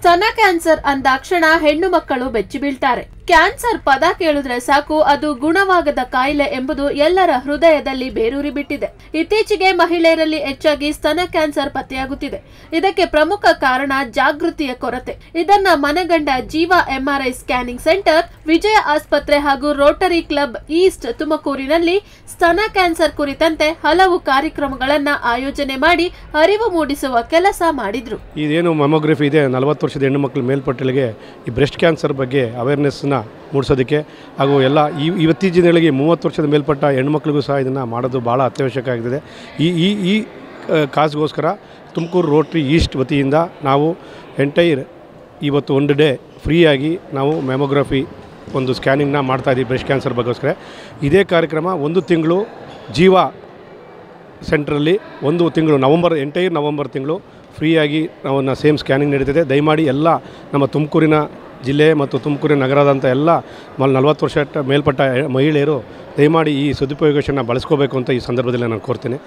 ಸ್ತನ ಕ್ಯಾನ್ಸರ್ ಅಂದಾಕ್ಷಣ ಹೆಣ್ಣು ಮಕ್ಕಳು ಬೆಚ್ಚಿ ಬೀಳ್ತಾರೆ ಕ್ಯಾನ್ಸರ್ ಪದ ಕೇಳಿದ್ರೆ ಸಾಕು ಅದು ಗುಣವಾಗದ ಕಾಯಿಲೆ ಎಂಬುದು ಎಲ್ಲರ ಹೃದಯದಲ್ಲಿ ಬೇರೂರಿ ಬಿಟ್ಟಿದೆ ಇತ್ತೀಚೆಗೆ ಮಹಿಳೆಯರಲ್ಲಿ ಹೆಚ್ಚಾಗಿ ಸ್ತನ ಕ್ಯಾನ್ಸರ್ ಪತ್ತೆಯಾಗುತ್ತಿದೆ ಇದಕ್ಕೆ ಪ್ರಮುಖ ಕಾರಣ ಜಾಗೃತಿಯ ಕೊರತೆ ಇದನ್ನ ಮನಗಂಡ ಜೀವ ಎಂಆರ್ಐ ಸ್ಕ್ಯಾನಿಂಗ್ ಸೆಂಟರ್ ವಿಜಯ ಆಸ್ಪತ್ರೆ ಹಾಗೂ ರೋಟರಿ ಕ್ಲಬ್ ಈಸ್ಟ್ ತುಮಕೂರಿನಲ್ಲಿ ಸ್ತನ ಕ್ಯಾನ್ಸರ್ ಕುರಿತಂತೆ ಹಲವು ಕಾರ್ಯಕ್ರಮಗಳನ್ನ ಆಯೋಜನೆ ಮಾಡಿ ಅರಿವು ಮೂಡಿಸುವ ಕೆಲಸ ಮಾಡಿದ್ರು ಇದೇನು ಮೆಮೊಗ್ರಫಿ ಇದೆ ನಲವತ್ತು ವರ್ಷದ ಹೆಣ್ಣು ಮಕ್ಕಳ ಮೇಲ್ಪಟ್ಟಲಿಗೆ ಈ ಬ್ರೆಸ್ಟ್ ಕ್ಯಾನ್ಸರ್ ಬಗ್ಗೆ ಅವೇರ್ನೆಸ್ನ ಮೂಡಿಸೋದಕ್ಕೆ ಹಾಗೂ ಎಲ್ಲ ಈ ಇವತ್ತಿನ ದಿನಗಳಿಗೆ ಮೂವತ್ತು ವರ್ಷದ ಮೇಲ್ಪಟ್ಟ ಹೆಣ್ಮಕ್ಳಿಗೂ ಸಹ ಇದನ್ನು ಮಾಡೋದು ಭಾಳ ಅತ್ಯವಶ್ಯಕ ಆಗಿದೆ ಈ ಈ ಈ ಆ, ಕಾಸ್ಗೋಸ್ಕರ ತುಮಕೂರು ರೋಟ್ರಿ ಈಸ್ಟ್ ವತಿಯಿಂದ ನಾವು ಎಂಟೈರ್ ಇವತ್ತು ಒಂದು ಡೇ ಫ್ರೀಯಾಗಿ ನಾವು ಮೆಮೊಗ್ರಫಿ ಒಂದು ಸ್ಕ್ಯಾನಿಂಗ್ನ ಮಾಡ್ತಾಯಿದ್ದೀವಿ ಬ್ರೆಸ್ಟ್ ಕ್ಯಾನ್ಸರ್ ಬಗ್ಗೋಸ್ಕರ ಇದೇ ಕಾರ್ಯಕ್ರಮ ಒಂದು ತಿಂಗಳು ಜೀವ ಸೆಂಟ್ರಲ್ಲಿ ಒಂದು ತಿಂಗಳು ನವಂಬರ್ ಎಂಟೈರ್ ನವಂಬರ್ ತಿಂಗಳು ಫ್ರೀಯಾಗಿ ನಾವನ್ನ ಸೇಮ್ ಸ್ಕ್ಯಾನಿಂಗ್ ನಡೀತಿದೆ ದಯಮಾಡಿ ಎಲ್ಲ ನಮ್ಮ ತುಮಕೂರಿನ ಜಿಲ್ಲೆ ಮತ್ತು ತುಮಕೂರಿನ ನಗರದಂಥ ಎಲ್ಲ ಮಲ್ ನಲವತ್ತು ವರ್ಷ ಮೇಲ್ಪಟ್ಟ ಮಹಿಳೆಯರು ದಯಮಾಡಿ ಈ ಸದುಪಯೋಗವನ್ನು ಬಳಸ್ಕೋಬೇಕು ಅಂತ ಈ ಸಂದರ್ಭದಲ್ಲಿ ನಾನು ಕೋರ್ತೀನಿ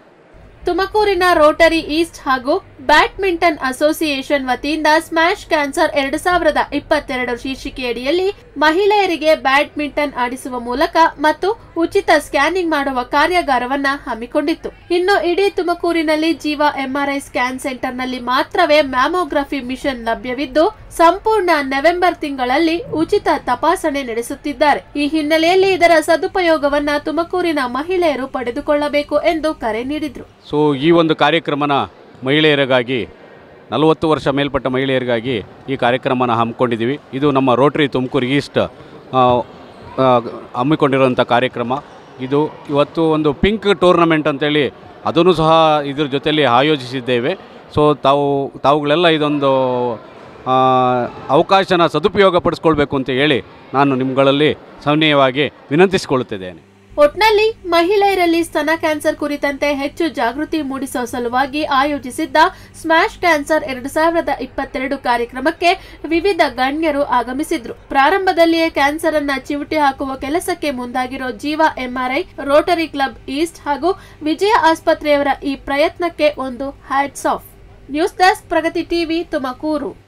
ತುಮಕೂರಿನ ರೋಟರಿ ಈಸ್ಟ್ ಹಾಗೂ ಬ್ಯಾಡ್ಮಿಂಟನ್ ಅಸೋಸಿಯೇಷನ್ ವತಿಯಿಂದ ಸ್ಮ್ಯಾಶ್ ಕ್ಯಾನ್ಸರ್ ಎರಡು ಸಾವಿರದ ಇಪ್ಪತ್ತೆರಡು ಶೀರ್ಷಿಕೆಯಡಿಯಲ್ಲಿ ಮಹಿಳೆಯರಿಗೆ ಬ್ಯಾಡ್ಮಿಂಟನ್ ಆಡಿಸುವ ಮೂಲಕ ಮತ್ತು ಉಚಿತ ಸ್ಕ್ಯಾನಿಂಗ್ ಮಾಡುವ ಕಾರ್ಯಾಗಾರವನ್ನ ಹಮ್ಮಿಕೊಂಡಿತ್ತು ಇನ್ನು ಇಡೀ ತುಮಕೂರಿನಲ್ಲಿ ಜೀವ ಎಂಆರ್ಐ ಸ್ಕ್ಯಾನ್ ಸೆಂಟರ್ನಲ್ಲಿ ಮಾತ್ರವೇ ಮ್ಯಾಮೋಗ್ರಫಿ ಮಿಷನ್ ಲಭ್ಯವಿದ್ದು ಸಂಪೂರ್ಣ ನವೆಂಬರ್ ತಿಂಗಳಲ್ಲಿ ಉಚಿತ ತಪಾಸಣೆ ನಡೆಸುತ್ತಿದ್ದಾರೆ ಈ ಹಿನ್ನೆಲೆಯಲ್ಲಿ ಇದರ ಸದುಪಯೋಗವನ್ನ ತುಮಕೂರಿನ ಮಹಿಳೆಯರು ಪಡೆದುಕೊಳ್ಳಬೇಕು ಎಂದು ಕರೆ ನೀಡಿದ್ರು ಸೊ ಈ ಒಂದು ಕಾರ್ಯಕ್ರಮನ ಮಹಿಳೆಯರಿಗಾಗಿ ನಲವತ್ತು ವರ್ಷ ಮೇಲ್ಪಟ್ಟ ಮಹಿಳೆಯರಿಗಾಗಿ ಈ ಕಾರ್ಯಕ್ರಮನ ಹಮ್ಮಿಕೊಂಡಿದ್ದೀವಿ ಇದು ನಮ್ಮ ರೋಟ್ರಿ ತುಮಕೂರು ಈಸ್ಟ್ ಆ, ಆ, ಹಮ್ಮಿಕೊಂಡಿರುವಂಥ ಕಾರ್ಯಕ್ರಮ ಇದು ಇವತ್ತು ಒಂದು ಪಿಂಕ್ ಟೂರ್ನಮೆಂಟ್ ಅಂತೇಳಿ ಅದನ್ನು ಸಹ ಇದ್ರ ಜೊತೆಯಲ್ಲಿ ಆಯೋಜಿಸಿದ್ದೇವೆ ಸೊ ತಾವು ತಾವುಗಳೆಲ್ಲ ಇದೊಂದು ಆ, ಅವಕಾಶನ ಸದುಪಯೋಗ ಪಡಿಸ್ಕೊಳ್ಬೇಕು ಅಂತ ಹೇಳಿ ನಾನು ನಿಮ್ಮಗಳಲ್ಲಿ ಸೌನ್ಯವಾಗಿ ವಿನಂತಿಸಿಕೊಳ್ಳುತ್ತಿದ್ದೇನೆ ಒಟ್ನಲ್ಲಿ ಮಹಿಳೆಯರಲ್ಲಿ ಸ್ತನ ಕ್ಯಾನ್ಸರ್ ಕುರಿತಂತೆ ಹೆಚ್ಚು ಜಾಗೃತಿ ಮೂಡಿಸುವ ಸಲುವಾಗಿ ಆಯೋಜಿಸಿದ್ದ ಸ್ಮ್ಯಾಶ್ ಕ್ಯಾನ್ಸರ್ ಎರಡು ಸಾವಿರದ ಇಪ್ಪತ್ತೆರಡು ಕಾರ್ಯಕ್ರಮಕ್ಕೆ ವಿವಿಧ ಗಣ್ಯರು ಆಗಮಿಸಿದ್ರು ಪ್ರಾರಂಭದಲ್ಲಿಯೇ ಕ್ಯಾನ್ಸರ್ ಅನ್ನ ಚಿವುಟಿ ಹಾಕುವ ಕೆಲಸಕ್ಕೆ ಮುಂದಾಗಿರೋ ಜೀವ ಎಂಆರ್ಐ ರೋಟರಿ ಕ್ಲಬ್ ಈಸ್ಟ್ ಹಾಗೂ ವಿಜಯ ಆಸ್ಪತ್ರೆಯವರ ಈ ಪ್ರಯತ್ನಕ್ಕೆ ಒಂದು hats off news desk Pragathi TV Tumakuru